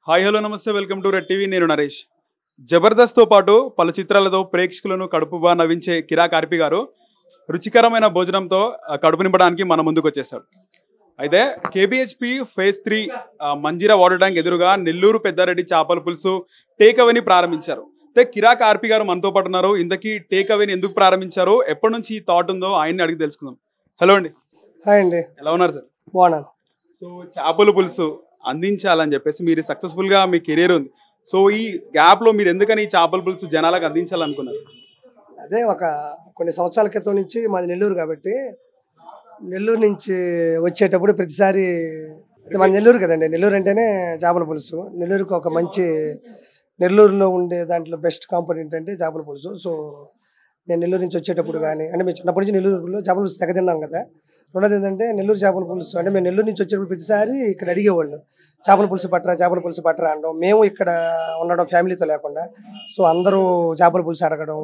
Hi hello namaste welcome to red TV నేను నరేష్ జబర్దస్త్తో పాటు పలు చిత్రాలతో ప్రేక్షకులను కడుపుబా నవ్వించే కిరా కార్పి గారు రుచికరమైన భోజనంతో ఆ, కడుపు నింపడానికి మన ముందుకు వచ్చేసాడు అయితే KBHP phase three Manjeera water tank ఎదురుగా నెల్లూరు పెద్దారెడ్డి చేపల పులుసు టేక్ అవేని ప్రారంభించారు అయితే కిరా కార్పి గారు మనతో పాటు ఉన్నారు ఇంతకీ టేక్ అవేని ఎందుకు ప్రారంభించారు ఎప్పటి నుంచి ఈ థాట్ ఉందో ఆయన్ని అడిగి తెలుసుకుందాం హలో అండి హాయ్ అండి ఎలా ఉన్నారు సార్ బాగున్నాను సో చేపల పులుసు అందించాలని చెప్పేసి మీరు సక్సెస్ఫుల్ గా మీ కెరీర్ ఉంది సో ఈ గ్యాప్ లో మీరు ఎందుకని ఈ చేపల పులుసు జనాలకు అందించాలనుకున్నారు అదే ఒక కొన్ని సంవత్సరాల క్రితం నుంచి మాది నెల్లూరు కాబట్టి నెల్లూరు నుంచి వచ్చేటప్పుడు ప్రతిసారి ఇది మన నెల్లూరు కదండి నెల్లూరు అంటేనే చేపల పులుసు నెల్లూరుకి ఒక మంచి నెల్లూరులో ఉండే దాంట్లో బెస్ట్ కాంపోనెంట్ అంటే చేపల పులుసు సో నేను నెల్లూరు నుంచి వచ్చేటప్పుడు కానీ అంటే మేము చిన్నప్పటి నుంచి నెల్లూరులో చేపల పులుసు తెగ తిన్నాం కదా రెండోది ఏంటంటే నెల్లూరు చేపల పులుసు అంటే మేము నెల్లూరు నుంచి వచ్చేటప్పుడు ప్రతిసారి ఇక్కడ అడిగేవాళ్ళు చేపల పులుసు పట్టరా చేపల పులుసు పట్టరా అనడం మేము ఇక్కడ ఉండడం ఫ్యామిలీతో లేకుండా సో అందరూ చేపల పులుసు అడగడం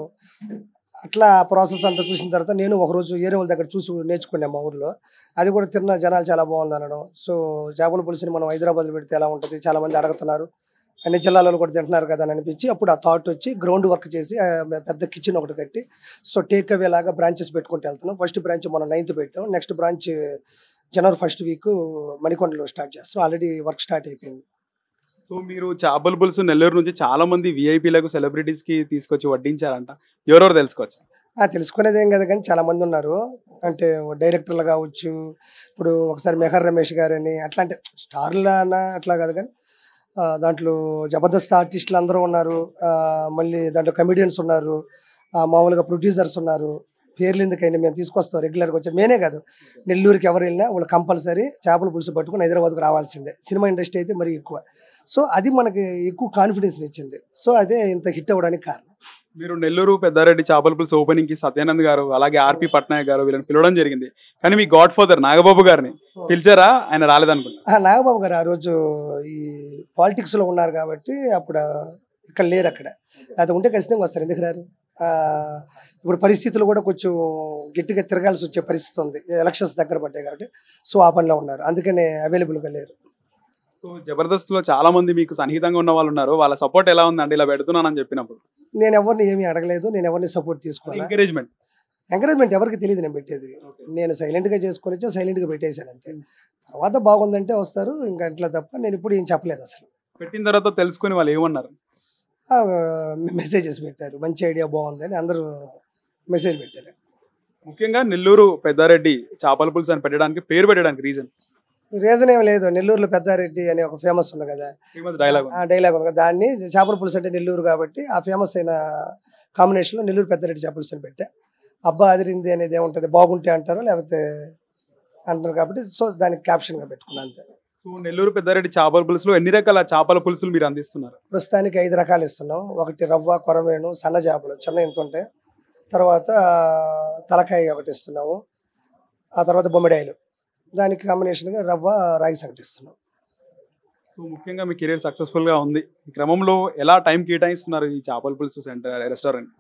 అట్లా ప్రాసెస్ అంతా చూసిన తర్వాత నేను ఒకరోజు ఏరే వాళ్ళ దగ్గర చూసి నేర్చుకున్నాను మా ఊర్లో అది కూడా తిన్న జనాలు చాలా బాగుంది అనడం సో చేపల పులుసుని మనం హైదరాబాద్లో పెడితే ఎలా ఉంటుంది చాలా మంది అడుగుతున్నారు అన్ని జిల్లాలలో కూడా తింటున్నారు కదా అని అనిపించి అప్పుడు ఆ థాట్ వచ్చి గ్రౌండ్ వర్క్ చేసి ఆ, పెద్ద కిచెన్ ఒకటి కట్టి సో టేక్ అవే లాగా బ్రాంచెస్ పెట్టుకుంటూ వెళ్తున్నాం ఫస్ట్ బ్రాంచ్ మనం నైన్త్ పెట్టాం నెక్స్ట్ బ్రాంచ్ జనవరి ఫస్ట్ వీక్ మణికొండలో స్టార్ట్ చేస్తాం ఆల్రెడీ వర్క్ స్టార్ట్ అయిపోయింది సో మీరు చేపల పులుసు నెల్లూరు నుంచి చాలా మంది విఐపీలకు సెలబ్రిటీస్ కి తీసుకొచ్చి వడ్డించారంట ఎవరెవరు తెలుసుకోవచ్చు ఆ, తెలుసుకునేది ఏం కదా కానీ చాలా మంది ఉన్నారు అంటే డైరెక్టర్లు కావచ్చు ఇప్పుడు ఒకసారి మెహర్ రమేష్ గారని అట్లా అంటే స్టార్లు అన్న అట్లా కాదు కానీ ఆ, దాంట్లో జబర్దస్త్ ఆర్టిస్టులు అందరూ ఉన్నారు ఆ, మళ్ళీ దాంట్లో కమెడియన్స్ ఉన్నారు ఆ, మామూలుగా ప్రొడ్యూసర్స్ ఉన్నారు పేర్లు ఎందుకైనా మేము తీసుకొస్తాం రెగ్యులర్గా వచ్చి మేనే కాదు నెల్లూరుకి ఎవరు వెళ్ళినా వాళ్ళు కంపల్సరీ చేపల పులుసు పట్టుకుని హైదరాబాద్కు రావాల్సిందే సినిమా ఇండస్ట్రీ అయితే మరీ ఎక్కువ సో అది మనకి ఎక్కువ కాన్ఫిడెన్స్ ఇచ్చింది సో అదే ఇంత హిట్ అవ్వడానికి కారణం మీరు నెల్లూరు పెద్దారెడ్డి చేపల పులుసు ఓపెనింగ్ కి సత్యానంద్ గారు అలాగే ఆర్పి పట్నాయక్ గారు వీళ్ళని పిలవడం జరిగింది కానీ మీ గాడ్ ఫాదర్ నాగబాబు గారిని పిలిచారా ఆయన రాలేదనుకుంటా ఆ, నాగబాబు గారు ఆ రోజు ఈ పాలిటిక్స్ లో ఉన్నారు కాబట్టి అప్పుడు ఇక్కడ లేరు అక్కడ అది ఉంటే ఖచ్చితంగా వస్తారు ఎందుకు రారు ఆ, ఇప్పుడు పరిస్థితులు కూడా కొంచెం గట్టిగా తిరగాల్సి వచ్చే పరిస్థితి ఉంది ఎలక్షన్స్ దగ్గర పడ్డాయి కాబట్టి సో ఆ పనిలో ఉన్నారు అందుకనే అవైలబుల్ గా లేరు సో జబర్దస్త్ లో చాలా మంది మీకు సన్నిహితంగా ఉన్న వాళ్ళు ఉన్నారు వాళ్ళ సపోర్ట్ ఎలా ఉందండి ఇలా పెడుతున్నానని చెప్పినప్పుడు నేను ఎవరిని ఏమీ అడగలేదు నేను ఎవరిని సపోర్ట్ తీసుకోవాలి ఎంకరేజ్మెంట్ ఎంకరేజ్మెంట్ ఎవరికి తెలియదు నేను పెట్టేది నేను సైలెంట్ గా చేసుకొని వచ్చి సైలెంట్ గా పెట్టేశాను అంతే తర్వాత బాగుందంటే వస్తారు ఇంకా అట్లా తప్ప నేను ఇప్పుడు ఏం చెప్పలేదు అసలు పెట్టిన తర్వాత తెలుసుకుని వాళ్ళు ఏమన్నారు మెసేజెస్ పెట్టారు మంచి ఐడియా బాగుంది అని అందరూ మెసేజ్ పెట్టారు ముఖ్యంగా నెల్లూరు పెద్దారెడ్డి చేపల పులుసు అని పెట్టడానికి పేరు పెట్టడానికి రీజన్ రీజన్ ఏం లేదు నెల్లూరులో పెద్దారెడ్డి అనే ఒక ఫేమస్ ఉంది కదా ఫేమస్ డైలాగ్ ఆ డైలాగ్ ఉంది కదా దాన్ని చేపల పులుసు అంటే నెల్లూరు కాబట్టి ఆ ఫేమస్ అయిన కాంబినేషన్లో నెల్లూరు పెద్దారెడ్డి చేపల పులుసు అని పెట్టా అబ్బా అదిరింది అనేది ఏముంటుంది బాగుంటే అంటారు లేకపోతే అంటారు కాబట్టి సో దానికి క్యాప్షన్గా పెట్టుకున్నాను అంతే సో నెల్లూరు పెద్దారెడ్డి చేపల పులుసులో ఎన్ని రకాల చేపల పులుసులు మీరు అందిస్తున్నారు ప్రస్తుతానికి ఐదు రకాలు ఇస్తున్నాం ఒకటి రవ్వ కొరమేను సన్న చేపలు చిన్న ఇంత ఉంటాయి తర్వాత తలకాయ ఒకటి ఇస్తున్నాము ఆ తర్వాత బొమ్మిడాయలు దానికి కాంబినేషన్గా రవ్వ రాగి సంగటి ఇస్తున్నాం సో ముఖ్యంగా మీ కెరీర్ సక్సెస్ఫుల్ గా ఉంది ఈ క్రమంలో ఎలా టైం కేటాయిస్తున్నారు ఈ చేపల పులుసు సెంటర్ రెస్టారెంట్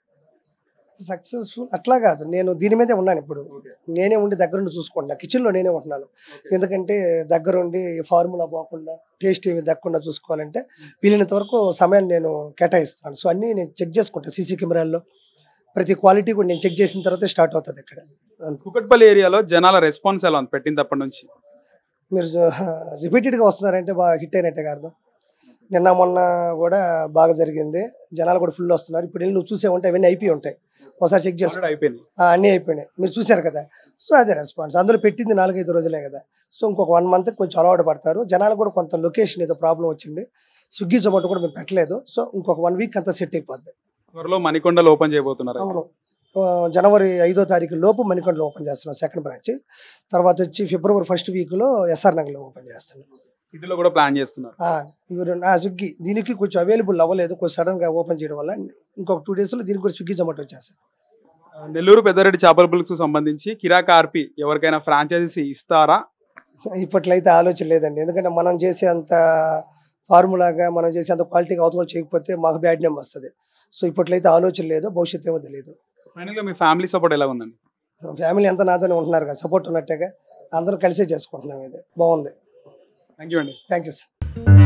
సక్సెస్ఫుల్ అట్లా కాదు నేను దీని మీదే ఉన్నాను ఇప్పుడు నేనే ఉండి దగ్గరుండి చూసుకుంటున్నా కిచెన్లో నేనే ఉంటున్నాను ఎందుకంటే దగ్గరుండి ఫార్ములా పోకుండా టేస్ట్ ఏమి దక్కకుండా చూసుకోవాలంటే వీలైనంత వరకు సమయాన్ని నేను కేటాయిస్తున్నాను సో అన్నీ నేను చెక్ చేసుకుంటాను సీసీ కెమెరాల్లో ప్రతి క్వాలిటీ కూడా నేను చెక్ చేసిన తర్వాత స్టార్ట్ అవుతుంది ఇక్కడ అంతే. కుకట్పల్లి ఏరియాలో జనాల రెస్పాన్స్ ఎలా ఉంది పెట్టినప్పటి నుంచి మీరు రిపీటెడ్గా వస్తున్నారంటే బాగా హిట్ అయినట్టే కాదు నిన్న మొన్న కూడా బాగా జరిగింది జనాలు కూడా ఫుల్ వస్తున్నారు ఇప్పుడు వెళ్ళి నువ్వు చూసే ఉంటాయి అవన్నీ అయిపోయి ఉంటాయి ఒకసారి చెక్ చేసుకో Already అయిపోయింది ఆ, అన్నీ అయిపోయినాయి మీరు చూశారు కదా సో అదే రెస్పాన్స్ అందులో పెట్టింది నాలుగైదు రోజులే కదా సో ఇంకొక వన్ మంత్ కొంచెం అలవాటు పడతారు జనాలు కూడా కొంత లొకేషన్ ఏదో ప్రాబ్లం వచ్చింది స్విగ్గీ జొమాటో కూడా మేము పెట్టలేదు సో ఇంకొక వన్ వీక్ అంతా సెట్ అయిపోద్ది త్వరలో మణికొండలో ఓపెన్ చేయబోతున్నారు అవును ఆ, జనవరి ఐదో తారీఖు లోపు మణికొండలో ఓపెన్ చేస్తున్నాం సెకండ్ బ్రాంచ్ తర్వాత వచ్చి ఫిబ్రవరి ఫస్ట్ వీక్లో ఎస్ఆర్ నగర్లో ఓపెన్ చేస్తున్నాం సిటీలో కూడా ప్లాన్ చేస్తున్నారు ఆ, ఇవి రెండు ఆ, స్విగ్గీ దీనికి కొంచెం అవైలబుల్ అవ్వలేదు కొంచెం సడన్గా ఓపెన్ చేయడం వల్ల ఇంకొక టూ డేస్లో దీనికి కూడా స్విగ్గీ జొమాటో వచ్చేస్తాను నెల్లూరు పెద్దారెడ్డి చేపల పులుసు సంబంధించి కిరాక్ ఆర్పి ఎవరికైనా ఫ్రాంచైజీ ఇస్తారా ఇప్పట్లో అయితే ఆలోచన లేదండి ఎందుకంటే మనం చేసే అంత ఫార్ములాగా మనం చేసే అంత క్వాలిటీగా అవతల చేయకపోతే మాకు బ్యాడ్ నేమ్ వస్తుంది సో ఇప్పట్లో అయితే ఆలోచన లేదు భవిష్యత్తు ఏమో తెలియదు ఫైనల్ గా మీ ఫ్యామిలీ సపోర్ట్ ఎలా ఉందండి ఫ్యామిలీ అంతా నాతోనే ఉంటున్నారు కదా సపోర్ట్ ఉన్నట్టుగా అందరూ కలిసే చేసుకుంటున్నాం ఇది బాగుంది థ్యాంక్ యూ అండి థ్యాంక్ యూ సార్